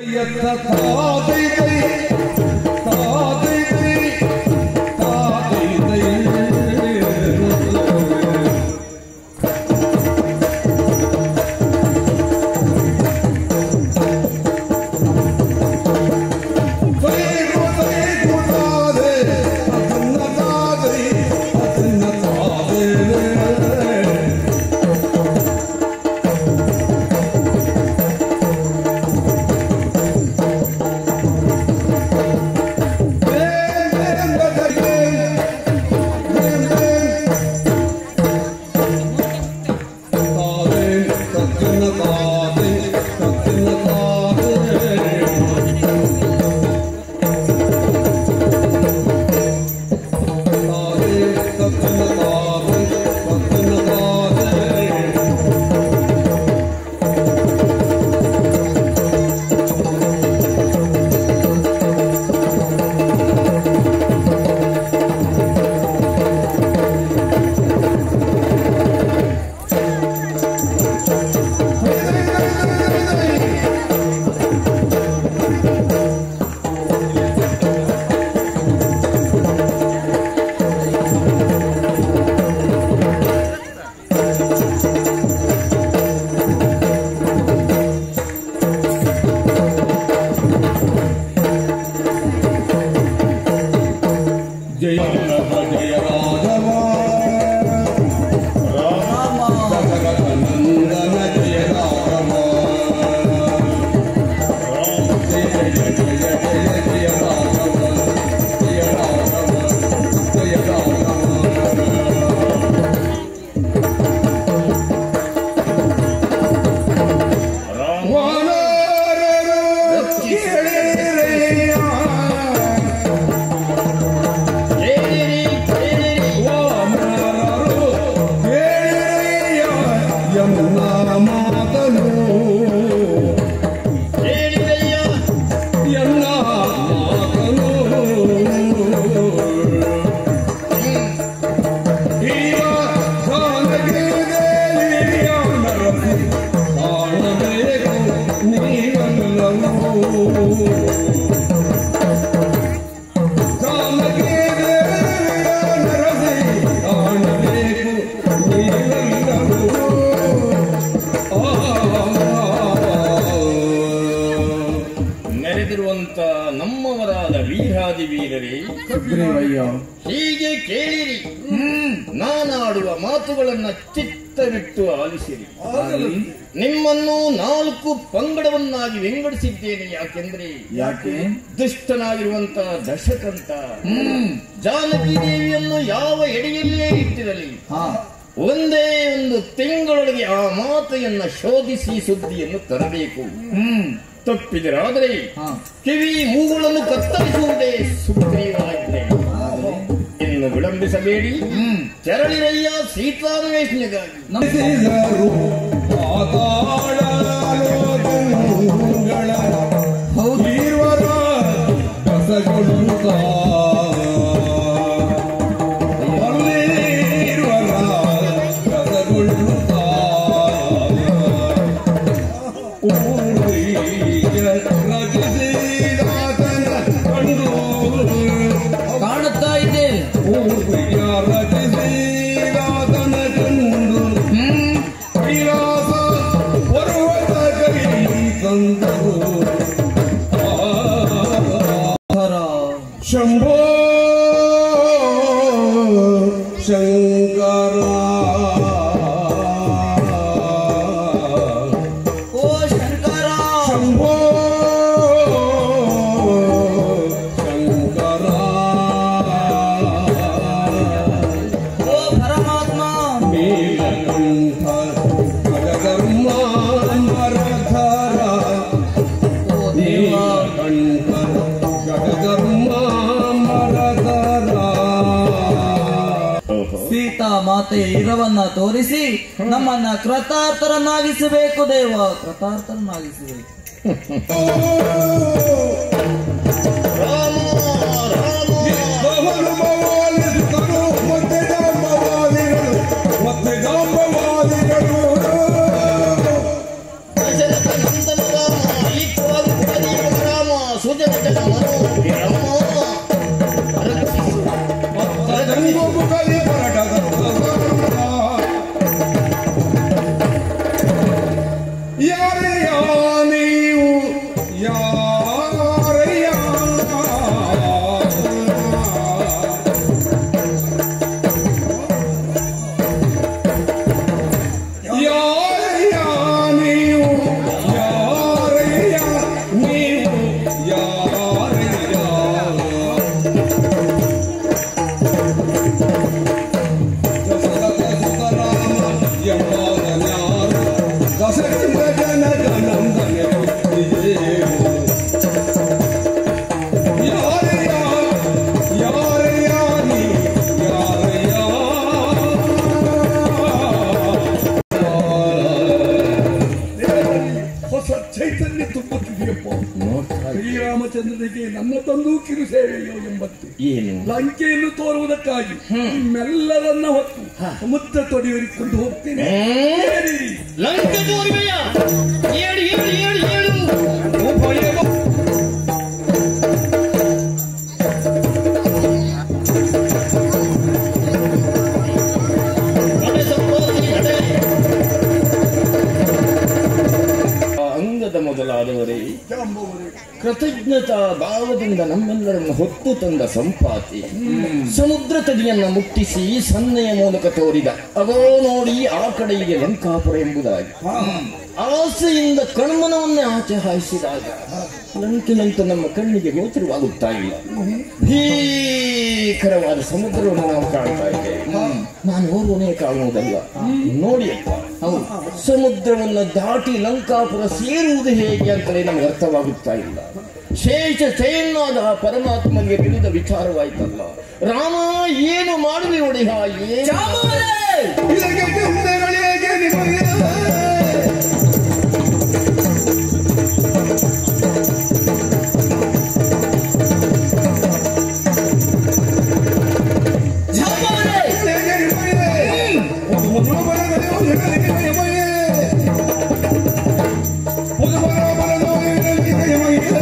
ಜಯ ಜಯ ರಾಘವ ನಂದನ ಜಯ ರಾಘವ ಜಯ ಜಯ ಜಯ ಜಯ ಜಯ ರಾಘವ ಜಯ ರಾಘವ ಜಯ ರಾಘವ ವಾನರರು ಕೇಳಿರೆಯ. ವಾನರರು ಕೇಳಿರೆಯ ಎನ್ನ ಮಾತನು ಎನ್ನ ಮಾತನು ಈಗ ಜಾನಗಿರಿಯ ನರಸಿ ಕಾಣಬೇಕು ನೀವೆಲ್ಲವೂ ನೆರೆದಿರುವಂತ ನಮ್ಮವರಾದ ವೀರಾದಿ ವೀರರೇ ಹೀಗೆ ಕೇಳಿರಿ ನಾನಾಡುವ ಮಾತುಗಳನ್ನ ಚಿತ್ತವಿಟ್ಟು ಆಲಿಸಿರಿ ನಿಮ್ಮನ್ನು ನಾಲ್ಕು ಪಂಗಡವನ್ನಾಗಿ ವಿಂಗಡಿಸಿದ್ದೇನೆ ಯಾಕೆಂದ್ರೆ ಯಾಕೆ ದುಷ್ಟನಾಗಿರುವಂತ ದಶಕಂತ ಜಾನಕಿ ದೇವಿಯನ್ನು ಯಾವ ಎಡೆಯಲ್ಲೇ ಇಟ್ಟಿರಲಿ ಹಾ ಒಂದೇ ಒಂದು ತಿಂಗಳೊಳಗೆ ಆ ಮಾತೆಯನ್ನ ಶೋಧಿಸಿ ಸುದ್ದಿಯನ್ನು ತರಬೇಕು ಹ್ಮ್ ತಪ್ಪಿದರಾದರೆ ಹಾ ಕಿವಿ ಮೂಗುಗಳನ್ನು ಕತ್ತರಿಸುವುದೇ ಸುಗ್ರೀವಾಗಿದೆ ಇನ್ನು ವಿಳಂಬಿಸಬೇಡಿ ತೆರಳಿರಯ್ಯ ಸೀತಾನ್ವೇಷಣೆಗಾಗಿ ಹೌದು ಕಾಣುತ್ತಾ ಇದೆ ಹ್ಮ್ ಕೈಲಾಸ ಪರ್ವತ ಕೈ ತಂದರು ಹರ ಶಂಭೋ ಶಂಕರ ಓ ಶಂಕರ ಶಂಭೋ ಶಂಕರ ಓ ಪರಮಾತ್ಮ ನೀಲಕಂಠ ಖಗಧರ್ಮ ಮರಧರ ಓ ದೇವ ನೀಲಕಂಠ ಖಗಧರ್ಮ ಮರಧರ ಸೀತಾ ಮಾತೆಯ ಇರವನ್ನ ತೋರಿಸಿ ನಮ್ಮನ್ನ ಕೃತಾರ್ಥರನ್ನಾಗಿಸಬೇಕು ದೇವ ಕೃತಾರ್ಥರನ್ನಾಗಿಸಬೇಕು ರಾಮ ರಾಮ ಇದ್ದವರು ಬವಾಲಿಸುತ್ತರು ಮತ್ತೆ ಜಾಂಬವಾದಿಗಳು ಮತ್ತೆ ಜಾಂಬವಾದಿಗಳು ದಶರಥ ನಂದನ ರಾಮ ಈಕ್ವಾಗಿ ಕೊಡಲಿ ನೋಡ್ತಾ ಇದ್ದೆ. ಶ್ರೀರಾಮಚಂದ್ರನಿಗೆ ನನ್ನ ತಂದು ಕಿರು ಸೇವೆಯೋ ಎಂಬತ್ತು ಏನು ಲಂಕೆಯನ್ನು ತೋರುವುದಕ್ಕಾಗಿ ನಿಮ್ಮೆಲ್ಲರನ್ನ ಹೊತ್ತು ಸಮುದ್ರ ತೊಡೆಯುರಿಕೊಂಡು ಹೋಗ್ತೇನೆ ಹ್ಮ್? ಏನಿರಿ? ಲಂಕೆ ತೋರಿವೆಯ ಏಳು ಏಳು ಏಳು ಏಳು ಉಭಯವ ನಡೆ ಸಂಪಾದನೆ ನಡೆ. ಆ ಅಂಗದ ಮೊದಲಾದವರೇ ಜಾಂಬವರೇ ಕೃತಜ್ಞತಾ ಭಾವದಿಂದ ನಮ್ಮೆಲ್ಲರನ್ನು ಹೊತ್ತು ತಂದ ಸಂಪಾತಿ ಸಮುದ್ರ ತಡಿಯನ್ನ ಮುಟ್ಟಿಸಿ ಸನ್ನೆಯ ಮೂಲಕ ತೋರಿದ ಅದೋ ನೋಡಿ ಆ ಕಡೆಗೆ ಲಂಕಾಪುರ ಎಂಬುದಾಗಿ ಆಸೆಯಿಂದ ಕಣ್ಮನವನ್ನೇ ಆಚೆ ಹಾಯಿಸಿದಾಗ ಲಂಕಿನಂತ ನಮ್ಮ ಕಣ್ಣಿಗೆ ಗೋಚರವಾಗುತ್ತಾ ಇಲ್ಲ ಭೀಕರವಾದ ಸಮುದ್ರವನ್ನು ನಾವು ಕಾಣ್ತಾ ಇದ್ದೇವೆ ನಾನು ಓರ್ವನೇ ಕಾಣುವುದಲ್ಲ ನೋಡಿ ಅಪ್ಪ ಹೌದು ಸಮುದ್ರವನ್ನು ದಾಟಿ ಲಂಕಾಪುರ ಸೇರುವುದು ಹೇಗೆ ಅಂತಲೇ ನಮ್ಗೆ ಅರ್ಥವಾಗುತ್ತಾ ಇಲ್ಲ ಶೇಷ ಶಯನ್ನಾದ ಆ ಪರಮಾತ್ಮನಿಗೆ ತಿಳಿದ ವಿಚಾರವಾಯ್ತಲ್ಲ ರಾಮ ಏನು ಮಾಡುವೆ ಒಡೆಯ ಏನು ಜಾಂಬವರೇ! ಇಲ್ಲಿಗೆ ಚಿಂತೆಗಳಿಗೆ ನಿಮಗೆ ಜಾಂಬವರೇ! ಇಲ್ಲಿಗೆ ನಿಮಗೆ ಒಂದು ಮೊದಲ ಬರದಲ್ಲಿ ಒಂದು ಹೆಗಲಿಗೆ ನಿಮಗೆ ಒಂದು ಬರ ಬರದಲ್ಲಿ ಹೆಗಲಿಗೆ ನಿಮಗೆ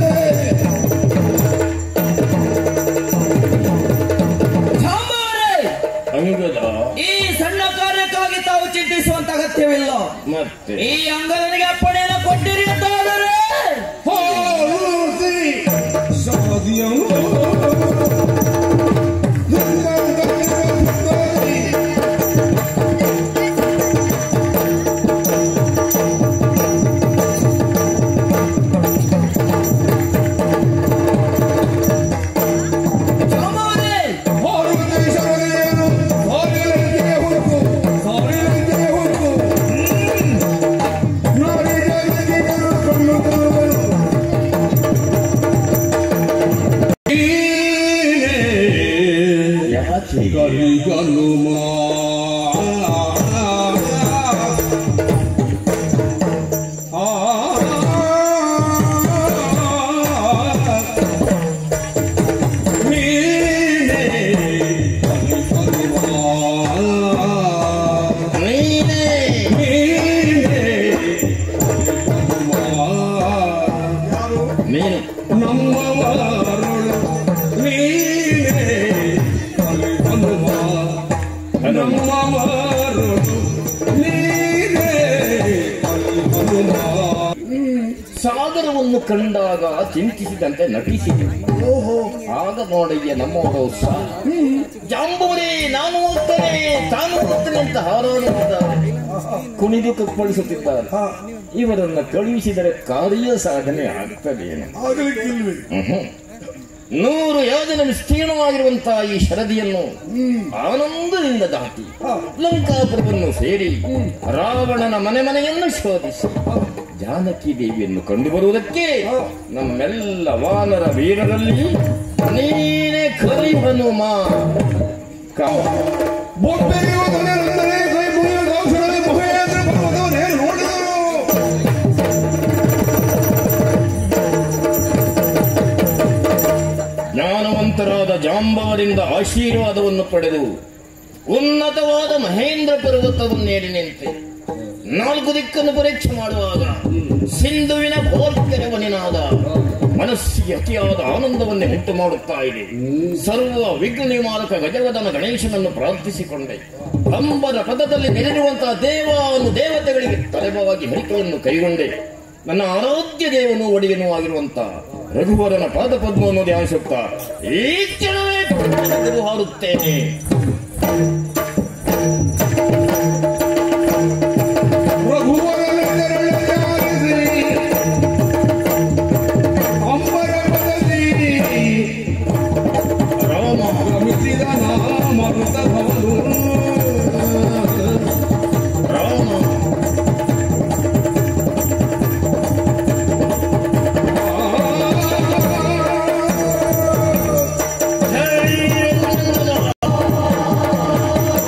ಜಾಂಬವರೇ! ಅಂಗದ ಈ ಸಣ್ಣ ಕಾರ್ಯಕ್ಕಾಗಿ ತಾವು ಚಿಂತಿಸುವಂತ ಅಗತ್ಯವಿಲ್ಲ ಮತ್ತೆ ಈ ಅಂಗದನಿಗೆ ಅಪ್ಪಣೆಯನ್ನು ಕೊಟ್ಟಿರಿ ಅಂತಾದರೆ ಹೋಸಿ ಸಾದಿಯನು ಜಾಂಬವರೇ! ಭಾರತದೇಶವನ್ನೇನು ಸಾವಿರಂತೆ ಹುಡುಕು ಸಾವಿರಂತೆ ಹುಡುಕು ನಾಡಿ ಜಗತ್ತಿಗರು ಕಣ್ಣು ತರುವರು ಯಾಕೆ ಗರಿಗನುಮ ನೀನೇ ನೀನು ನಮ್ಮವರಳು ನೀನೇ ಹನುಮ ನಮ್ಮವರಳು ನೀನೇ ಹನುಮ ಸಾಗರವನ್ನು ಕಂಡಾಗ ಚಿಂತಿಸಿದಂತೆ ನಟಿಸಿದೆ ಓಹೋ ಆಗ ನೋಡಯ್ಯ ನಮ್ಮವರ ಉತ್ಸಾಹ ಜಾಂಬವರೇ ನಾನು ಹೋಗ್ತೇನೆ ತಾನು ಹೋಗ್ತೇನೆ ಅಂತ ಹಾರಾಡುತ್ತಿದ್ದಾರೆ ಕುಣಿದು ಕಪ್ಪಳಿಸುತ್ತಿದ್ದಾರೆ ಇವರನ್ನ ಕಳುಹಿಸಿದರೆ ಕಾರ್ಯ ಸಾಧನೆ ಆಗ್ತದೇನು ಆಗಲಿಕ್ಕಿಲ್ವೇ ಮ್ಹೂ. ನೂರು ಯೋಜನೆ ವಿಸ್ತೀರ್ಣವಾಗಿರುವಂತಹ ಈ ಶರದಿಯನ್ನು ಆನಂದದಿಂದ ದಾಟಿ ಲಂಕಾಪುರವನ್ನು ಸೇರಿ ರಾವಣನ ಮನೆ ಮನೆಯನ್ನು ಶೋಧಿಸಿ ಜಾನಕಿ ದೇವಿಯನ್ನು ಕಂಡು ಬರುವುದಕ್ಕೆ ನಮ್ಮೆಲ್ಲ ವಾನರ ವೀರರಲ್ಲಿ ನೀನೇ ಕಲಿ ಹನುಮ ಕಾ- ಬೊಬ್ಬೆಯುವುದನೆಂದರೆ ಕೈ ಮುಗಿಯುವ ದಾಸರಲ್ಲಿ ಮಹೇಂದ್ರ ಪರ್ವತವನ್ನೇ ನೋಡಿದರು ಜ್ಞಾನವಂತರಾದ ಜಾಂಬವರಿಂದ ಆಶೀರ್ವಾದವನ್ನು ಪಡೆದು ಉನ್ನತವಾದ ಮಹೇಂದ್ರ ಪರ್ವತವನ್ನೇರಿ ನಿಂತೆ ನಾಲ್ಕು ದಿಕ್ಕನ್ನು ಪರೀಕ್ಷೆ ಮಾಡುವಾಗ ಸಿಂಧುವಿನ ಭೋರ್ಕೆರವನಿನಾದ ಮನಸ್ಸಿಗೆ ಅತಿಯಾದ ಆನಂದವನ್ನೇ ಉಂಟು ಮಾಡುತ್ತಾ ಇದೆ ಸರ್ವ ವಿಘ್ನ ನಿವಾರಕ ಗಜವದನ ಗಣೇಶನನ್ನು ಪ್ರಾರ್ಥಿಸಿಕೊಂಡೆ ಅಂಬರ ಪದದಲ್ಲಿ ನೆರೆದಿರುವಂತಹ ದೇವಾನು ದೇವತೆಗಳಿಗೆ ತಲೆಬಾಗಿ ಹರಿಕೆಯನ್ನು ಕೈಗೊಂಡೆ ನನ್ನ ಆರೋಗ್ಯ ದೇವನು ಒಡೆಯನೂ ಆಗಿರುವಂತಹ ರಘುವರನ ಪಾದಪದ್ಮವನ್ನು ಧ್ಯಾನಿಸುತ್ತಾ ಈ ಕ್ಷಣವೇ ಪುಣ್ಯದ ಹಾರುತ್ತೇನೆ ರಘುವರನೆಂದರಳಾರಿಸಿ ಅಂಬರಪದಲ್ಲಿ ರಾಮ ರಮಿಸಿದ ನಾಮೃತ ಭವನು ರಾಮ ಜೈ ರಘುನಂದನ.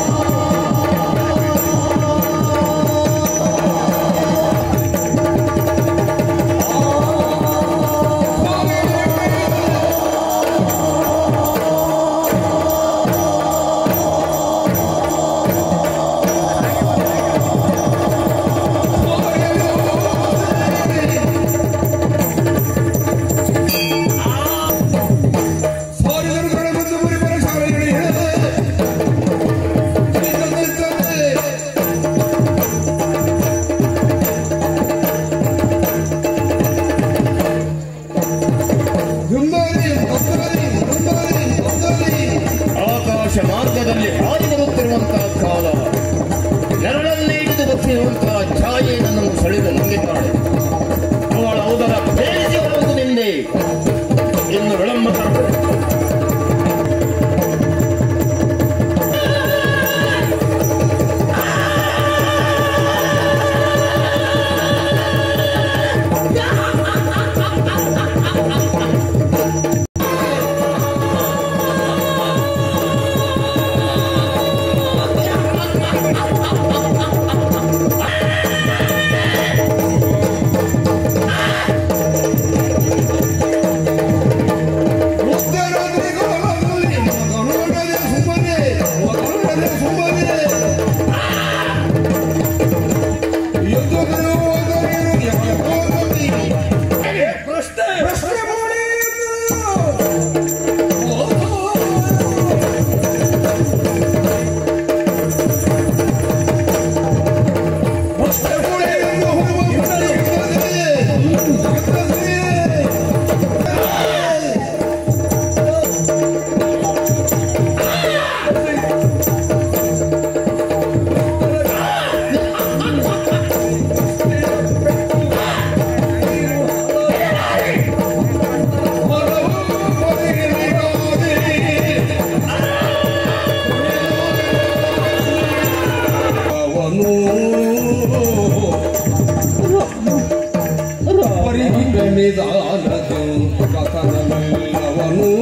ನಿಧಾನದು ಕಥನವೆಲ್ಲವನು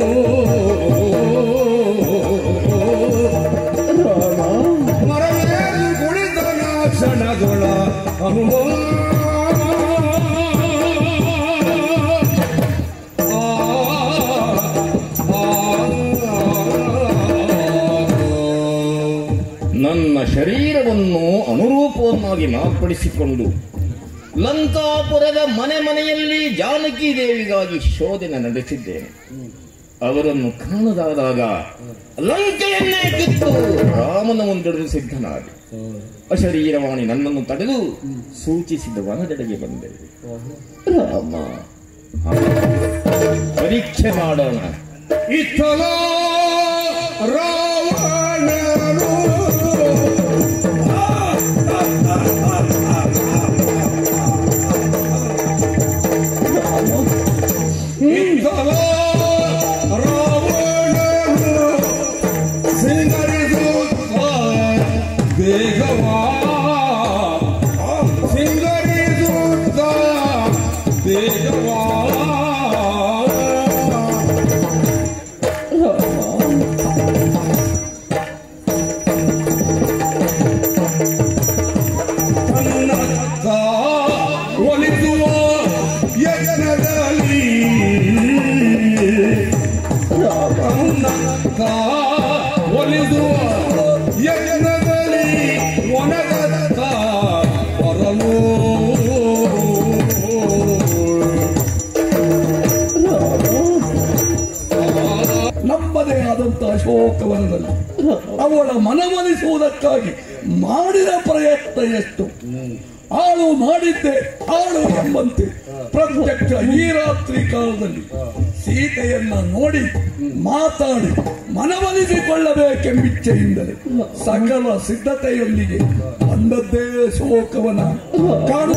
ಮರವೇರು ಕುಳಿತನ ಕ್ಷಣದೊಳ ಅನುಭವ ನನ್ನ ಶರೀರವನ್ನು ಅನುರೂಪವನ್ನಾಗಿ ಮಾರ್ಪಡಿಸಿಕೊಂಡು ಲಂಕಾಪುರದ ಮನೆ ಮನೆಯಲ್ಲಿ ಜಾನಕಿ ದೇವಿಗಾಗಿ ಶೋಧನೆ ನಡೆಸಿದ್ದೇನೆ ಅವರನ್ನು ಕಾಣದಾದಾಗ ಲಂಕೆಯನ್ನೇ ಕಿತ್ತು ರಾಮನ ಮುಂದಿಡಲು ಸಿದ್ಧನಾದೆ ಅಶರೀರವಾಣಿ ನನ್ನನ್ನು ತಡೆದು ಸೂಚಿಸಿದ ವನದೆಡೆಗೆ ಬಂದೆ ರಾಮ ಪರೀಕ್ಷೆ ಮಾಡೋಣ ಇತ್ತಲ ರಾವಣನು ಇತ್ತಲ ರಾವಣನು ಸಿಂಗರಿಸುತ್ತ ಬೇಗವಾ ಸಿಂಗರಿಸುತ್ತ ಬೇಗವಾ ತನ್ನತ್ತ ಒಲಿಸುವ ಯಜನದಲ್ಲಿ ತನ್ನತ್ತ ಒಲಿಸುವ ಯಜನದಲ್ಲಿ ಒಣಗತ್ತ ಬರಲು ನಮ್ಮದೇ ಆದಂತಹ ಶೋಕವನದಲ್ಲಿ ಅವಳ ಮನವೊಲಿಸುವುದಕ್ಕಾಗಿ ಮಾಡಿದ ಪ್ರಯತ್ನ ಎಷ್ಟು ಆಳು ಮಾಡಿದ್ದೆ ಆಳು ಎಂಬಂತೆ ಪ್ರತ್ಯಕ್ಷ ಈ ರಾತ್ರಿ ಕಾಲದಲ್ಲಿ ಸೀತೆಯನ್ನ ನೋಡಿ ಮಾತಾಡಿ ಮನವೊಲಿಸಿಕೊಳ್ಳಬೇಕೆಂಬಿಚ್ಛೆಯಿಂದಲೇ ಸಕಲ ಸಿದ್ಧತೆಯೊಂದಿಗೆ ಬಂದದ್ದೇ ಶೋಕವನ ಕಾಣು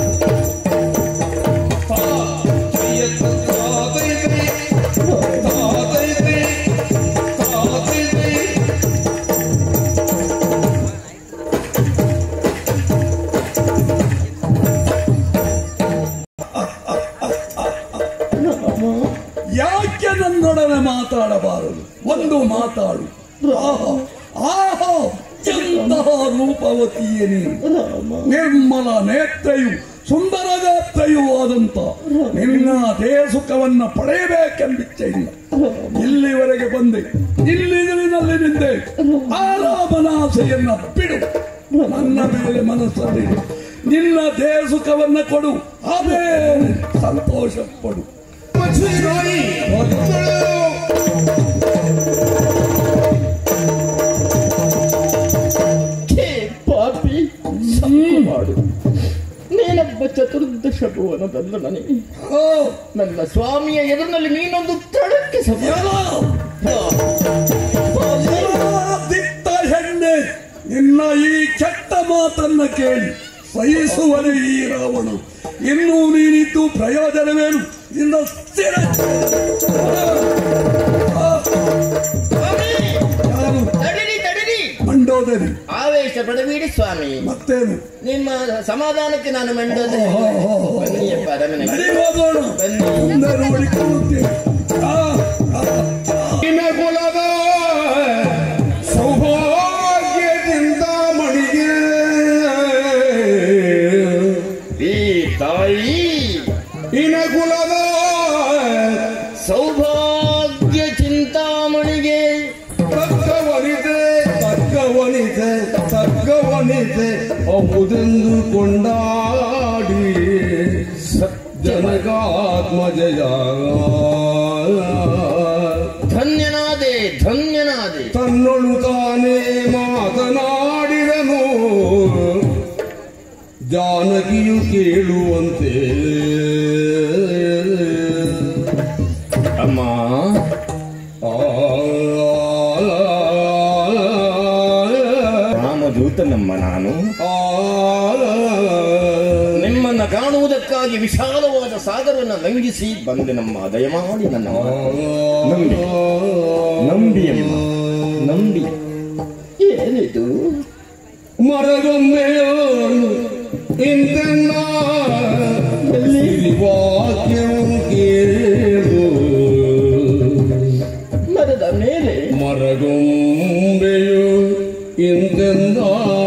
ಯಾಕೆ ನನ್ನೊಡನೆ ಮಾತಾಡಬಾರದು ಒಂದು ಮಾತಾಡು ಆಹಾ ಆಹಾ ಎಂತಹ ರೂಪವತಿಯೇ ನೀನು ನಿರ್ಮಲ ನೇತ್ರೆಯು ಸುಂದರ ಗಾತ್ರೆಯೂ ಆದಂತ ನಿನ್ನ ದೇಹ ಸುಖವನ್ನ ಪಡೆಯಬೇಕೆಂಬಿಚ್ಛೆಯಿಲ್ಲ ಇಲ್ಲಿವರೆಗೆ ಬಂದೆ ಇಲ್ಲಿನಲ್ಲಿ ನಿಂದೆ ಆಲಾಪನಾಸೆಯನ್ನ ಬಿಡು ನನ್ನ ಮೇಲೆ ಮನಸ್ಸಲ್ಲಿ ನಿನ್ನ ದೇಹ ಸುಖವನ್ನ ಕೊಡು ಅದೇ ಸಂತೋಷ ಪಡು ಮಚ್ಚಿರೋಯಿ ಛೇ, ಪಾಪಿ ಸಂಕು ಮಾಡು ನೀನೊಬ್ಬ ಚತುರ್ದಶ ಭುವನದಲ್ಲ ನನಗೆ ಓ ನನ್ನ ಸ್ವಾಮಿಯ ಎದುರಿನಲ್ಲಿ ನೀನೊಂದು ತಡಕ್ಕೆ ಸಮ ಯಾವ ದಿಟ್ಟ ಹೆಣ್ಣೆ ನಿನ್ನ ಈ ಕೆಟ್ಟ ಮಾತನ್ನ ಕೇಳಿ ಸಹಿಸುವನೆ ಈ ರಾವಣ ಇನ್ನೂ ನೀನಿದ್ದು ಪ್ರಯೋಜನವೇನು ನಿನ್ನ ಸ್ಥಿರ ಆ, ಯಾರು ತಡಿರಿ ತಡಿರಿ ಮಂಡೋದರಿ ಆವೇಶ ಪಡಬೇಡಿ ಸ್ವಾಮಿ ಮತ್ತೇನು ನಿಮ್ಮ ಸಮಾಧಾನಕ್ಕೆ ನಾನು ಮಂಡೋದರಿ ಬನ್ನಿಯಪ್ಪ ರಮಣಗೆ. ನಡಿ ಹೋಗೋಣ ಬನ್ನಿ ಮುಂದೆ ನೋಡಿಕೊಳ್ಳುತ್ತೇನೆ ಆ, ಆ, ಕುಲದ ಸೌಭಾಗ್ಯದಿಂದ ಮಣಿಗೆ ಈ ತಾಯಿ ಇನ ಕುಲದ ಸೌಭಾಗ್ಯ ಚಿಂತಾಮಣಿಗೆ ತಕ್ಕವನಿದೆ ತಕ್ಕವನಿದೆ ತಕ್ಕವನಿದೆ ಅವುದೆಂದು ಕೊಂಡಾಡಿ ಜನಗಾತ್ಮಜಯ ಧನ್ಯನಾದೆ ಧನ್ಯನಾದೆ ತನ್ನೊಳು ತಾನೇ ಮಾತನಾಡಿದನು ಜಾನಕಿಯು ಕೇಳುವಂತೆ ಅಮ್ಮ ರಾಮದೂತನಮ್ಮ ನಾನು ನಿಮ್ಮನ್ನ ಕಾಣುವುದಕ್ಕಾಗಿ ವಿಶಾಲವಾದ ಸಾಗರವನ್ನು ಲಂಘಿಸಿ ಬಂದೆ ನಮ್ಮ ದಯಮಾಡಿ ನನ್ನ ಮಾತು. ನಂಬಿ ನಂಬಿಯಮ್ಮ ನಂಬಿ ಏನಿದು ಮರಗೊಮ್ಮೆಯೋಳು ಇಂತೆನ್ನ ವಾಕ್ಯವು ಚಂದ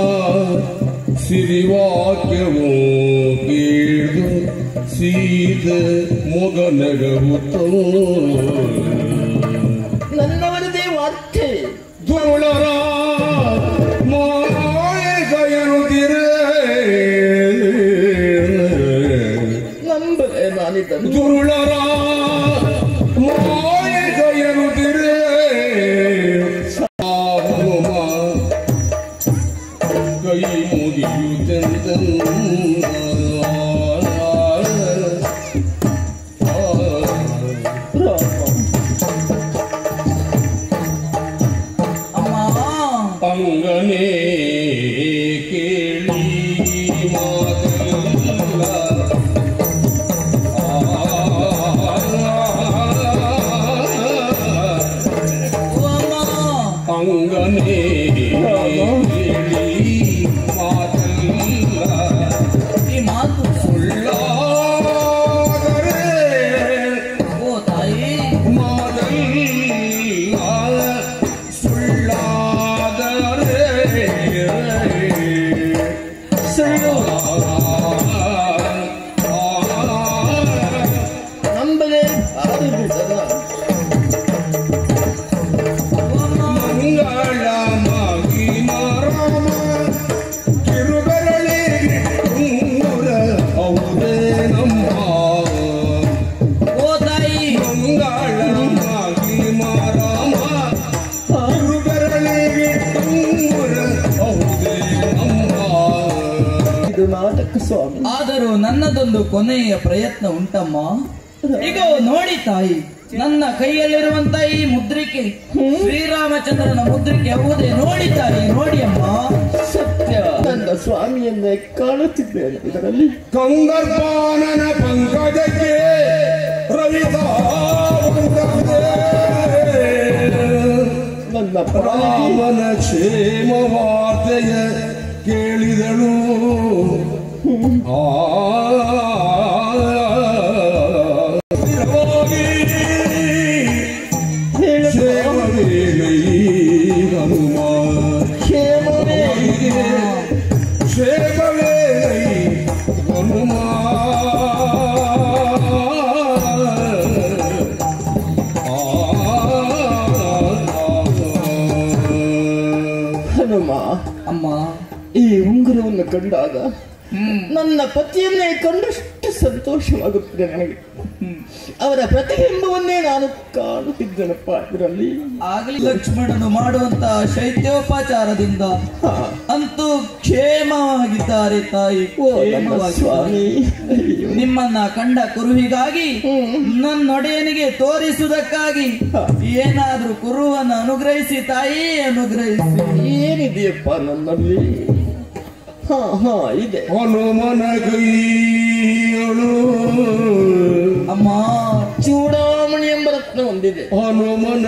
ಸಿರಿವಾಕ್ಯವೋ ಕೇಳ್ದು ಸೀತೆ ಮೊಗನಗವುತ್ತೋ ನನ್ನವರದೇ ವಾರ್ತೆ ದುರುಳರ ಮಾಯಗಯನುದಿರೆ ನಂಬಲೆ ನಾನಿದ್ದನು ದುರುಳರ ಮಾಯಗಯನುದಿರೆ ಸಾಹುಮ ಕೈ ಮುಗಿಯುತ್ತೆಂದ ಅಮ್ಮ ಅಂಗನೇ ಕೇಳಿ ಮಾತಲ್ಲ ಓ ಅಮ್ಮ ಅಂಗನೇ ಕೇಳಿ ಮಾತಲ್ಲ ಈ ಮಾತು ಸುಳ್ಳಾದರೆ ಓ ತಾಯಿ ಮಾತಲ್ಲ ಸುಳ್ಳಾದರೆ ಸುಳ್ಳು ನಂಬಲೆ ಆದಿಬಿಟ್ಟಲ್ಲ ಮಂಗಳ ಮಗಿಮರಾಮ ಕಿರುಬೆರಳಿಗೆ ಉಂಗುರ ಅವರೇ ನಮ್ಮ ಓ ತಾಯಿ ಮಂಗಳ ಮಗಿಮರಾಮ ಕಿರುಬೆರಳಿಗೆ ಉಂಗುರ ಅವರೇ ನಮ್ಮ ಇದು ನಾಟಕ ಸ್ವಾಮಿ ಆದರೂ ನನ್ನದೊಂದು ಕೊನೆಯ ಪ್ರಯತ್ನ ಉಂಟಮ್ಮ ಈಗ ನೋಡಿ ತಾಯಿ ನನ್ನ ಕೈಯಲ್ಲಿರುವಂತ ಈ ಮುದ್ರಿಕೆ ಶ್ರೀರಾಮಚಂದ್ರನ ಮುದ್ರಿಕೆ ಯಾವುದೇ ನೋಡಿ ತಾಯಿ ನೋಡಿ ಅಮ್ಮ ಸತ್ಯ ನನ್ನ ಸ್ವಾಮಿಯನ್ನೇ ಕಾಣುತ್ತಿದ್ದೇನೆ ಇದರಲ್ಲಿ ಕಂದರ್ಪಾನನ ಪಂಕಜಕ್ಕೆ ರವಿತಾವಂತದೆ ನನ್ನ ಪ್ರಾಣಿ ರಾಮನ ಕ್ಷೇಮವಾರ್ತೆಯ ಕೇಳಿದಳು ಆ ಸ್ಥಿರವಾಗಿ ಕ್ಷೇಮವೇ ಹನುಮ ಕ್ಷೇಮವೇ ಕ್ಷೇಮವೇ ಹನುಮ ಹನುಮ ಅಮ್ಮ ಈ ಉಂಗುರವನ್ನು ಕಂಡಾಗ ಹ್ಮ್ ನನ್ನ ಪತಿಯನ್ನೇ ಕಂಡಷ್ಟು ಸಂತೋಷವಾಗುತ್ತದೆ ನನಗೆ ಅವರ ಪ್ರತಿಬಿಂಬವನ್ನೇ ನಾನು ಕಾಣುತ್ತಿದ್ದೇನಪ್ಪ ಇದರಲ್ಲಿ ಆಗಲಿ ಲಕ್ಷ್ಮಣನು ಮಾಡುವಂತಹ ಶೈತ್ಯೋಪಚಾರದಿಂದ ಹಾ. ಅಂತೂ ಕ್ಷೇಮವಾಗಿದ್ದಾರೆ ತಾಯಿ ಓ ನನ್ನ ಕ್ಷೇಮವಾಗಿದ್ದಾರೆ ಸ್ವಾಮಿ ಅಯ್ಯೋ. ನಿಮ್ಮನ್ನ ಕಂಡ ಕುರುಹಿಗಾಗಿ ನನ್ನೊಡೆಯನಿಗೆ ತೋರಿಸುವುದಕ್ಕಾಗಿ ಏನಾದ್ರೂ ಕುರುವನ್ನು ಅನುಗ್ರಹಿಸಿ ತಾಯಿ ಅನುಗ್ರಹಿಸಿ ಏನಿದೆಯಪ್ಪ ನನ್ನಲ್ಲಿ ಹಾ ಹಾ ಇದೆ ಹನುಮನ ಕೈಯಳು ಅಮ್ಮ ಚೂಡಾಮಣಿ ಎಂಬ ರತ್ನ ಹೊಂದಿದೆ ಹನುಮನ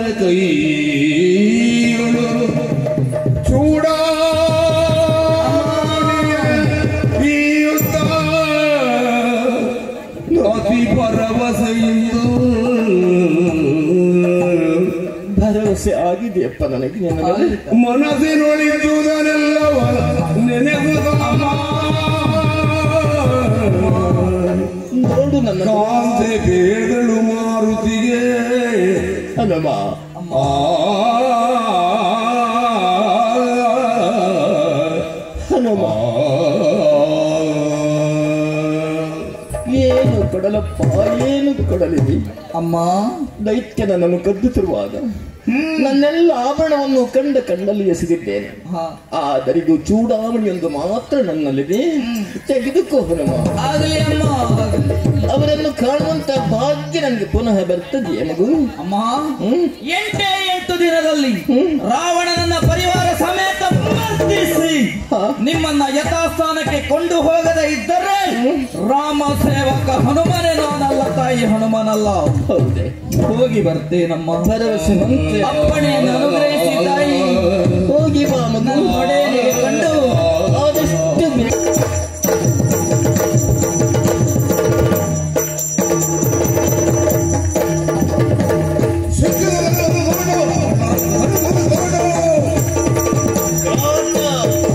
ಕೈಯಳು ಚೂಡ ಈ ಯುದ್ಧ ಅತಿ ಪರವಸೆಯಿಂದ ಭರವಸೆ ಆಗಿದೆಯಪ್ಪ ನನಗೆ ನಿನಗೆ ಮನಸ್ಸಿನೊಳಿದುದನೆಲ್ಲವ ನೆನೆದುದ ನೋಡು ನನ್ನ ಕಾಂತೆ ಬೇದಳು ಮಾರುತಿಗೆ ಹನುಮ ಆ ಹನುಮ ಏನು ಕೊಡಲಪ್ಪ ಏನು ಕೊಡಲಿದೆ ಅಮ್ಮ ದೈತ್ಯ ನನ್ನನ್ನು ಕದ್ದುತ್ತಿರುವಾಗ ನನ್ನೆಲ್ಲ ಆಭರಣವನ್ನು ಕಂಡ ಕಂಡಲ್ಲಿ ಎಸಗಿದ್ದೇನೆ ಹಾ ಆದರಿಗೂ ಚೂಡಾಮಣಿಯೊಂದು ಮಾತ್ರ ನನ್ನಲ್ಲಿದೆ ತೆಗೆದುಕೋ ಹನುಮ ಆಗಲಿ ಅಮ್ಮ ಆಗಲಿ. ಅವರನ್ನು ಕಾಣುವಂತ ಭಾಗ್ಯ ನನಗೆ ಪುನಃ ಬರ್ತದೆಯೇ ಮಗು ಅಮ್ಮ ಹ್ಮ್ ಎಂಟೇ ಎಂಟು ದಿನದಲ್ಲಿ ರಾವಣನನ್ನ ಪರಿವಾರ ಸಮೇತ ಬಂಧಿಸಿ ಹಾ. ನಿಮ್ಮನ್ನ ಯಥಾಸ್ಥಾನಕ್ಕೆ ಕೊಂಡು ಹೋಗದೆ ಇದ್ದರೆ ರಾಮ ಸೇವಕ ಹನುಮನೇ ನಾನಲ್ಲ ತಾಯಿ ಹನುಮನಲ್ಲ ಹೌದೇ ಹೋಗಿ ಬರ್ತೇನಮ್ಮ ಭರವಸೆ ನಂತೆ ಅಪ್ಪಣೆಯನ್ನು ಅನುಗ್ರಹಿಸಿ ತಾಯಿ ಹೋಗಿ ಬಾ ಮಗು ನನ್ನ ಒಡೆಯನಿಗೆ ಕಂಡು ಆದಷ್ಟು ಬೇಗ ಕಾರಣ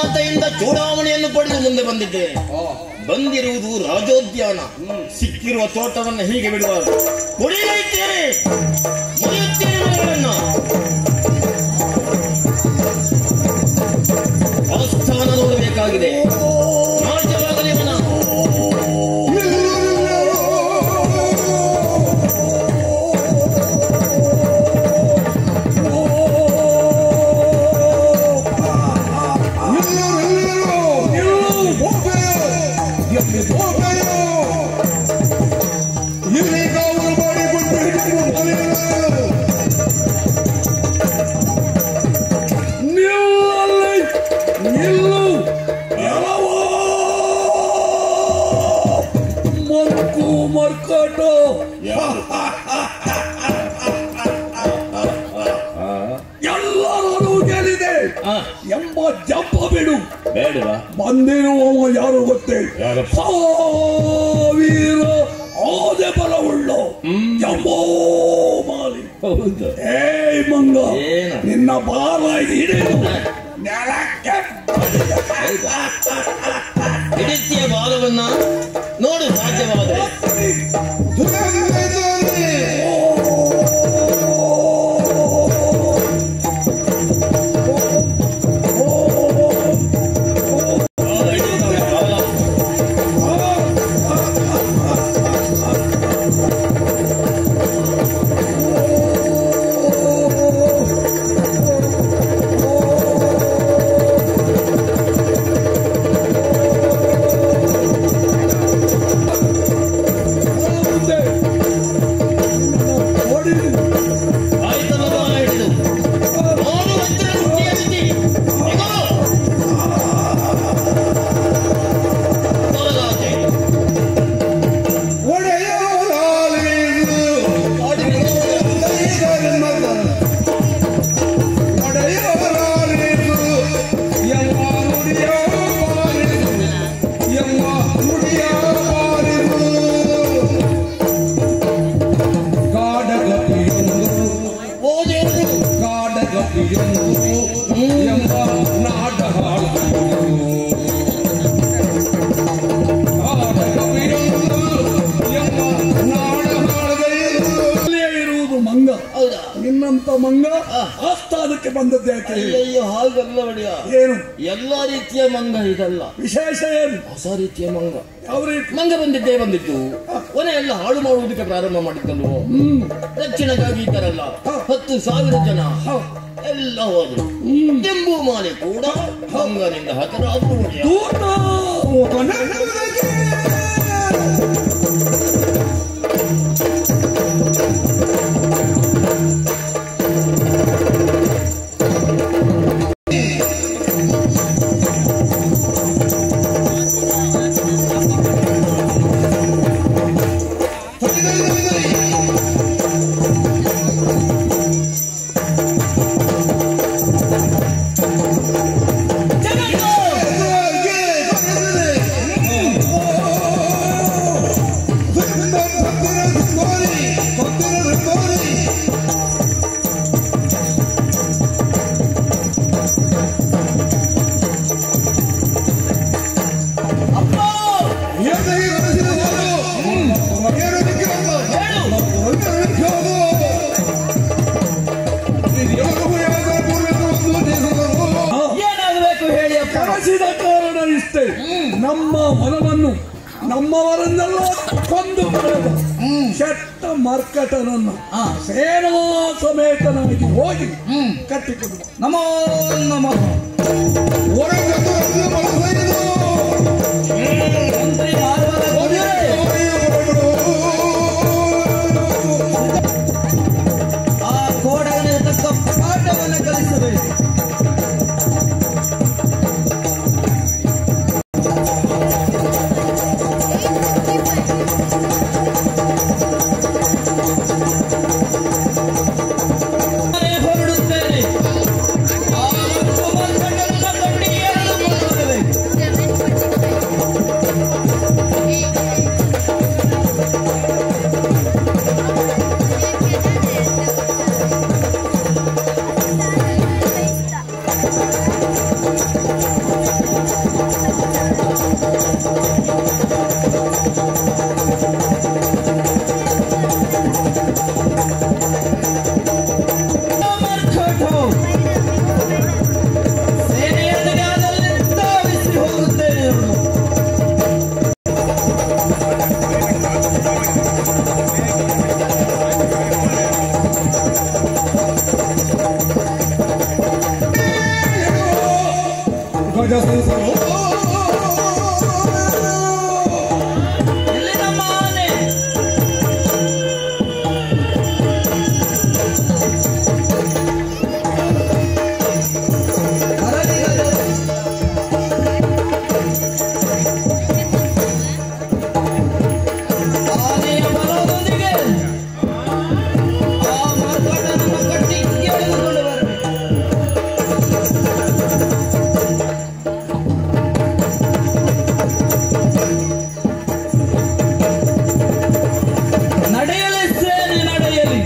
ಮಾತೆಯಿಂದ ಚೂಡಾಮಣಿಯನ್ನು ಪಡೆದು ಮುಂದೆ ಬಂದಿದ್ದೇನೆ ಬಂದಿರುವುದು ರಾಜೋದ್ಯಾನ ಸಿಕ್ಕಿರುವ ತೋಟವನ್ನು ಹೀಗೆ ಬಿಡುವ ಕುಡಿಯುತ್ತೇನೆ ಮುರಿಯುತ್ತೇನೆ ಮನೆಗಳನ್ನು ಆಸ್ಥಾನ ನೋಡಬೇಕಾಗಿದೆ ನಾಟ್ಯವಾಗಲಿ ಮನ ಇಲ್ಲಿ ಕಾವಲು ಮಾಡಿಕೊಂಡು ಹಿಡಿದು ಮನೆಯವರು ನಿಲ್ಲಲ್ಲಿ ನಿಲ್ಲು ಎಲವ ಮಂಕು ಮರ್ಕಟ ಎಲ್ಲರೂ ಗೆಲ್ಲಿದೆ ಆ, ಎಂಬ ಜಪ್ಪ ಬಿಡು ಬೇಡವಾ ಬಂದಿರುವವ ಯಾರು ಗೊತ್ತೇ ಯಾರಪ್ಪ? ಸಾವಿರ ಆದೆ ಬಲವುಳ್ಳ ಜಂಬೋ ಮಾಲಿ ಹೌದು ಏಯ್ ಮಂಗ ಏನು? ನಿನ್ನ ಬಾಲ ಹಿಡಿದು ನೆಲಕ್ಕೆ ಹಿಡಿತಿಯ ಬಾಲವನ್ನ ನೋಡು ಸಾಧ್ಯವಾದರೆ ಬಾಲ ಹಿಡಿಯುತ್ತಾನೆ, ಬಾಲ. ಮುಂದೆ ಹೊಡಿದು ಆಯ್ತಲ್ಲ ಬಾಲ ಹಿಡಿದು ನೋಡು ವಜ್ರ ವೃತ್ತಿಯ ಮಿತಿ. ಇಗೋ. ತೊಲಗಾಕೆ. ಓದೇನು ಅಲ್ಲೇ ಇರುವುದು ಮಂಗ ಹೌದಾ ನಿನ್ನಂತ ಮಂಗ ಆಸ್ಥಾನಕ್ಕೆ ಬಂದದ್ಯಾಕೆ ಅಯ್ಯಯ್ಯೋ ಹಾಗಲ್ಲ ಒಡೆಯ ಏನು ಎಲ್ಲಾ ರೀತಿಯ ಮಂಗ ಇದಲ್ಲ ವಿಶೇಷ ಏನು ಹೊಸ ರೀತಿಯ ಮಂಗ ಯಾವ ರೀತಿ ಮಂಗ ಬಂದಿದ್ದೇ ಬಂದಿತ್ತು ಕೊನೆ ಎಲ್ಲ ಹಾಳು ಮಾಡುವುದಕ್ಕೆ ಪ್ರಾರಂಭ ಮಾಡಿದ್ದಲ್ವೋ ರಕ್ಷಣೆಗಾಗಿ ಇದ್ದರಲ್ಲ ಹತ್ತು ಸಾವಿರ ಜನ ಎಲ್ಲ ಹೋದ್ರು ಕೆಂಬು ಮಾಲೆ ಕೂಡ ಮಂಗನಿಂದ ಹತರಾದ್ರು ಒಡೆಯ. ದೂತ ಏನಾಗಬೇಕು ಹೇಳಿ ಅಪ್ಪ ಕರೆಸಿದ ಕಾರಣ ಇಷ್ಟೇ ನಮ್ಮ ಹೊಲವನ್ನು ನಮ್ಮವರನ್ನೆಲ್ಲ ಕೊಂದು ಕಳೆದ ಕೆಟ್ಟ ಮರ್ಕಟನನ್ನು ಆ. ಸೇನಾ ಸಮೇತನಾಗಿ ಹೋಗಿ ಕಟ್ಟಿಕೊಂಡು ಬಾ. ನಮೋ ನಮಃ ಮಂತ್ರಿ ಮಾರ್ಬಲ ಗೋವಿಂದೇ. ಆ ಕೋಡಗನಿಗೆ ತಕ್ಕ ಪಾಠವನ್ನು ಕಲಿಸಬೇಕು ನಾನೇ ಹೊರಡುತ್ತೇನೆ ಆ ಕುಮಂತಕನ ಕೊಂಡಿಯನ್ನು ಎಲ್ಲಿ ನಮ್ಮ ಆನೆ ಹೊರಗಿದೆ. ಆನೆಯ ಬಲದೊಂದಿಗೆ ಆ ಮಾರ್ಕಂಡನನ್ನು ಕಟ್ಟಿ ಎಳೆದುಕೊಂಡು ಬರಬೇಕು ನಡೆಯಲಿ ಸೇನೆ ನಡೆಯಲಿ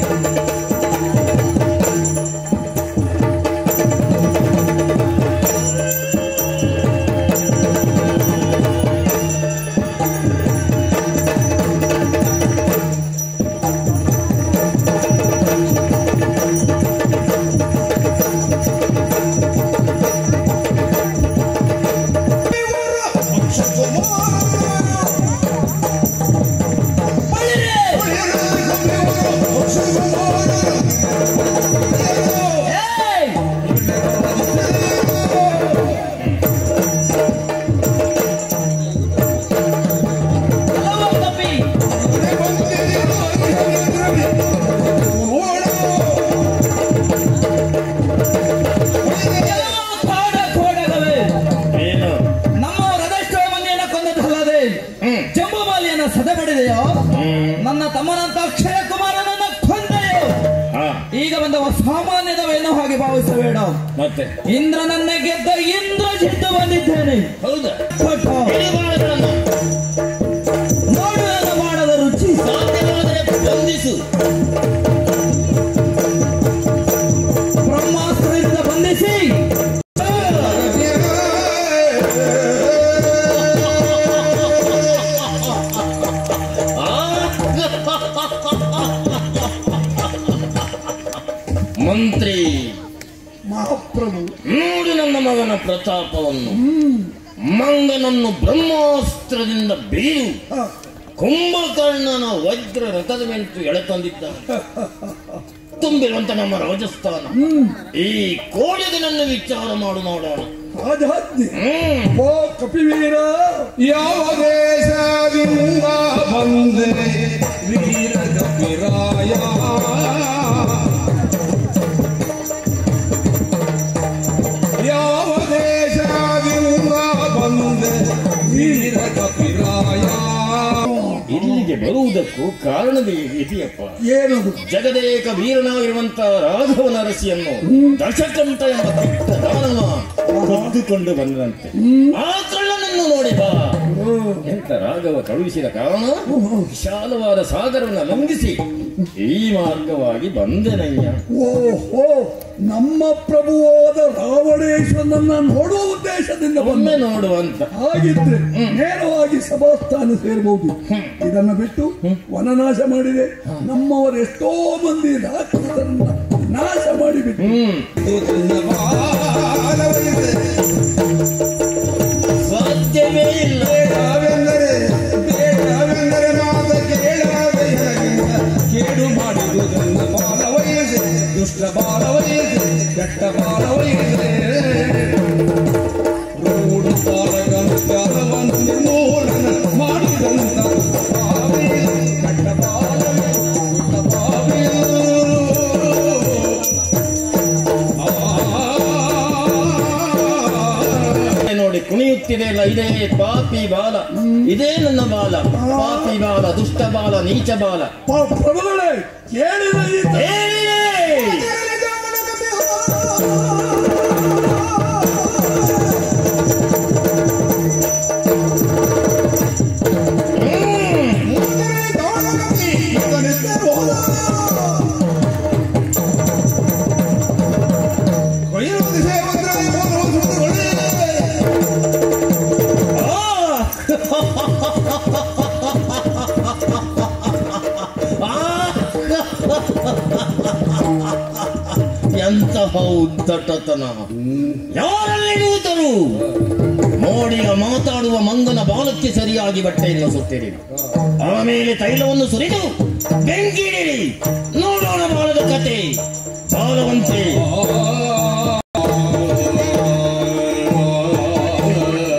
ಏಯ್! ಹಲವು ಕಪಿ ಕೆಲವು ಕಾಡ ಕೋಡಗವೇ ಏನು ನಮ್ಮವರ ಅದೆಷ್ಟೋ ಮಂದಿಯನ್ನ ಕೊಂದದ್ದಲ್ಲದೆ ಜಂಬುಮಾಲಿಯನ್ನ ಸದೆಬಡಿದೆಯೋ ನನ್ನ ತಮ್ಮನಂತ ಅಕ್ಷಯ ಕುಮಾರನನ್ನ ಕೊಂದೆಯೋ ಹಾ ಈಗ ಬಂದ ಸಾಮಾನ್ಯದವೇನೋ ಹಾಗೆ ಭಾವಿಸಬೇಡ ಮತ್ತೆ ಇಂದ್ರನನ್ನ ಗೆದ್ದ ಇಂದ್ರಜಿತ್ತು ಬಂದಿದ್ದೇನೆ ಹೌದಾ ಪಠ. ಇಡೀ ಬಾಣಗಳನ್ನು ನೋಡು ನನ್ನ ಬಾಣದ ರುಚಿ ಸಾಧ್ಯವಾದರೆ ಬಂಧಿಸು ಬ್ರಹ್ಮಾಸ್ತ್ರದಿಂದ ಬಂಧಿಸಿ ಮಂತ್ರಿ ಮಹಾಪ್ರಭು ನೋಡು ನನ್ನ ಮಗನ ಪ್ರತಾಪವನ್ನು ಮಂಗನನ್ನು ಬ್ರಹ್ಮಾಸ್ತ್ರದಿಂದ ಬೀರು ಹ, ಕುಂಭಕರ್ಣನ ವಜ್ರ ರಥದ ಮೇಂಟು ಎಳೆತಂದಿದ್ದಾನೆ ತುಂಬಿರುವಂತ ನಮ್ಮ ರಾಜಸ್ಥಾನ ಈ ಕೋಳಿಗನನ್ನು ವಿಚಾರ ಮಾಡು ನೋಡೋಣ ರಾಜಾಜ್ಞೆ ಹ್ಮ್ ಓ ಕಪಿವೀರ ಯಾವ ದೇಶದಿಂದ ಬಂದೆ ವೀರ ಕಪಿರಾಯ ಯಾವ ದೇಶದಿಂದ ಬಂದೆ ವೀರ ಕಪಿರಾಯ ಇಲ್ಲಿಗೆ ಬರುವುದಕ್ಕೂ ಕಾರಣವೇ ಇದೆಯಪ್ಪ ಏನದು ಜಗದೇಕ ವೀರನಾಗಿರುವಂತ ರಾಘವನ ಅರಸಿಯನ್ನು ದಶಕಂಠ ಎಂಬ ಕೆಟ್ಟ ದಾನವ ಹೊದ್ದುಕೊಂಡು ಬಂದಂತೆ ಆ ಕಳ್ಳನನ್ನು ನೋಡಿ ಬಾ ಎಂತ ರಾಘವ ಕಳುಹಿಸಿದ ಕಾರಣ ವಿಶಾಲವಾದ ಸಾಗರವನ್ನು ಲಂಘಿಸಿ ಈ ಮಾರ್ಗವಾಗಿ ಬಂದೆನಯ್ಯ ಓಹೋ ನಮ್ಮ ಪ್ರಭುವಾದ ರಾವಣೇಶ್ವರನನ್ನ ನೋಡುವ ಉದ್ದೇಶದಿಂದ ಬಂದ ಒಮ್ಮೆ ನೋಡುವಂತ ಹಾಗಿದ್ರೆ ನೇರವಾಗಿ ಸಭಾಸ್ಥಾನ ಸೇರಬಹುದು ಇದನ್ನ ಬಿಟ್ಟು ವನನಾಶ ಮಾಡಿದೆ ನಮ್ಮವರು ಎಷ್ಟೋ ಮಂದಿ ರಾಕ್ಷಸರನ್ನ ನಾಶ ಮಾಡಿಬಿಟ್ಟು ಹ್ಮ್ ಸಾಧ್ಯವೇ ಇಲ್ಲ ಬೇಡವೆಂದರೆ ಬೇಡವೆಂದರೆ ಮಾತ ಕೇಳಾದ ಎನಗಿಂದ ಕೇಡು ಮಾಡಿದುದನ್ನ ಬಾಲವೈದೆ ದುಷ್ಟ ಬಾಲವೈದೆ ಕೆಟ್ಟ ಬಾಲವೈದೆ ರೂಢ ಬಾಲಗನ ಕಾಲವನ್ನು ನಿರ್ಮೂಲನ ಮಾಡಿದಂತ ಬಾಲವೈದೆ, ಕೆಟ್ಟ ಬಾಲವೇ, ದುಷ್ಟ ಬಾಲವೇ. ಆ ನೋಡಿ ಕುಣಿಯುತ್ತಿದೆ ಅಲ್ಲ ಇದೇ ಪಾಪಿ ಬಾಲ ಇದೇ ನನ್ನ ಬಾಲ ಪಾಪಿ ಬಾಲ ದುಷ್ಟ ಬಾಲ ನೀಚ ಬಾಲ ಪ- ಪ್ರಭುಗಳೇ ಕೇಳಿದ ಈ ತ- ಏಯ್! ಎಂತಹ ಉದ್ದಟತನ ಯಾರಲ್ಲಿ ನೂತರು ಮೋಡಿಯ ಮಾತಾಡುವ ಮಂಗನ ಬಾಲಕ್ಕೆ ಸರಿಯಾಗಿ ಬಟ್ಟೆಯನ್ನು ಸುತ್ತಿರಿ ಆಮೇಲೆ ತೈಲವನ್ನು ಸುರಿದು ಬೆಂಕಿಡಿರಿ ನೋಡೋಣ ಬಾಲದ ಕತೆ ಬಾಲವಂತೆ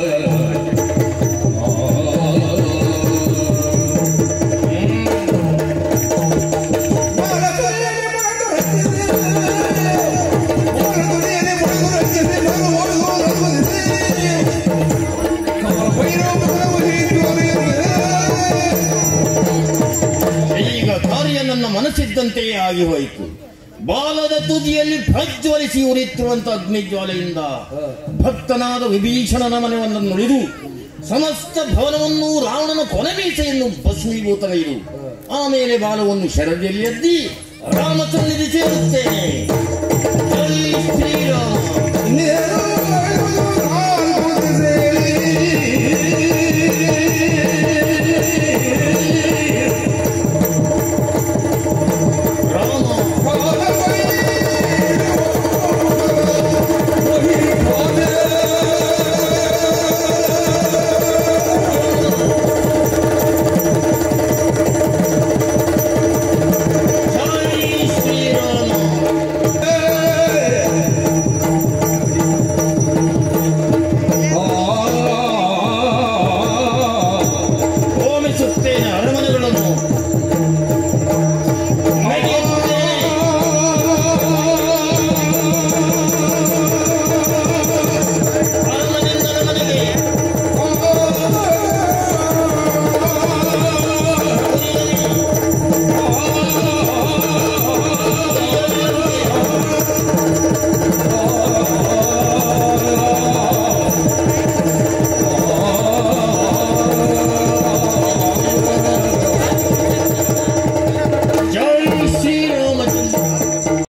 ಆಶಿಸಿದ್ದಂತೆಯೇ ಆಗಿ ಹೋಯಿತು ಬಾಲದ ತುದಿಯಲ್ಲಿ ಪ್ರಜ್ವಲಿಸಿ ಉರಿಯುತ್ತಿರುವಂತ ಅಗ್ನಿಜ್ವಾಲೆಯಿಂದ ಭಕ್ತನಾದ ವಿಭೀಷಣನ ಮನೆಯನ್ನು ನುಡಿದು ಸಮಸ್ತ ಭವನವನ್ನು ರಾವಣನ ಕೊನೆಮೀಸೆಯನ್ನು ಭಸ್ಮೀಭೂತಗೈದು ಆಮೇಲೆ ಬಾಲವನ್ನು ಶರದಿಯಲ್ಲಿ ಎದ್ದಿ ರಾಮಚಂದ್ರನಿಗೆ ಸೇರುತ್ತೇನೆ ಜೈ ಶ್ರೀ